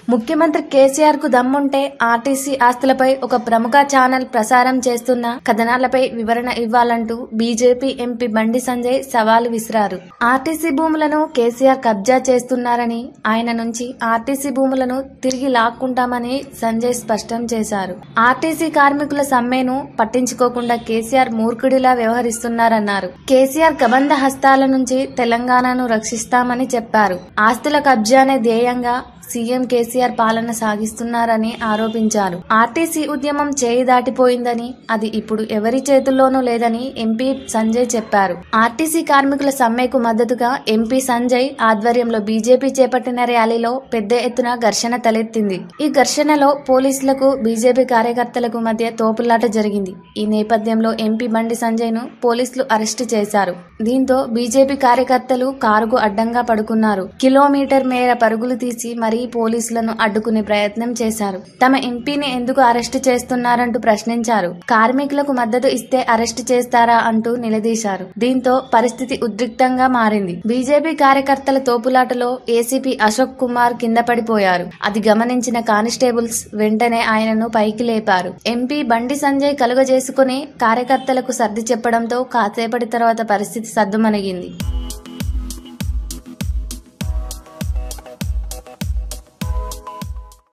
ముఖ్యమంత్రి కేసీఆర్ కు దమ్ముంటే ఆర్టీసీ ఆస్తులపై ఒక ప్రముఖ ఛానల్ ప్రసారం చేస్తున్న కథనాలపై వివరణ ఇవ్వాలంటూ బీజేపీ ఎంపీ బండి సంజయ్ సవాలు విసిరారు ఆర్టీసీ భూములను కేసీఆర్ కబ్జా చేస్తున్నారని ఆయన నుంచి ఆర్టీసీ భూములను తిరిగి లాక్కుంటామని సంజయ్ స్పష్టం చేశారు ఆర్టీసీ కార్మికుల సమ్మెను పట్టించుకోకుండా కేసీఆర్ మూర్ఖుడిలా వ్యవహరిస్తున్నారన్నారు కేసీఆర్ కబంధ హస్తాల నుంచి తెలంగాణను రక్షిస్తామని చెప్పారు ఆస్తుల కబ్జానే ధ్యేయంగా సీఎం కేసీఆర్ పాలన సాగిస్తున్నారని ఆరోపించారు ఆర్టీసీ ఉద్యమం చేయి దాటిపోయిందని అది ఇప్పుడు ఎవరి చేతుల్లోనూ లేదని ఎంపీ సంజయ్ చెప్పారు ఆర్టీసీ కార్మికుల సమ్మెకు మద్దతుగా ఎంపీ సంజయ్ ఆధ్వర్యంలో బీజేపీ చేపట్టిన ర్యాలీలో పెద్ద ఎత్తున ఘర్షణ తలెత్తింది ఈ ఘర్షణలో పోలీసులకు బీజేపీ కార్యకర్తలకు మధ్య తోపులాట జరిగింది ఈ నేపథ్యంలో ఎంపీ బండి సంజయ్ ను పోలీసులు అరెస్టు చేశారు దీంతో బీజేపీ కార్యకర్తలు కారుకు అడ్డంగా పడుకున్నారు కిలోమీటర్ మేర పరుగులు తీసి మరీ పోలీసులను అడ్డుకునే ప్రయత్నం చేశారు తమ ఎంపీని ఎందుకు అరెస్టు చేస్తున్నారంటూ ప్రశ్నించారు కార్మికులకు మద్దతు ఇస్తే అరెస్టు చేస్తారా అంటూ నిలదీశారు దీంతో పరిస్థితి ఉద్రిక్తంగా మారింది బీజేపీ కార్యకర్తల తోపులాటలో ఏసీపీ అశోక్ కుమార్ కింద పడిపోయారు అది గమనించిన కానిస్టేబుల్స్ వెంటనే ఆయనను పైకి లేపారు ఎంపీ బండి సంజయ్ కలుగజేసుకుని కార్యకర్తలకు సర్ది చెప్పడంతో కాసేపటి తర్వాత పరిస్థితి సద్దుమణిగింది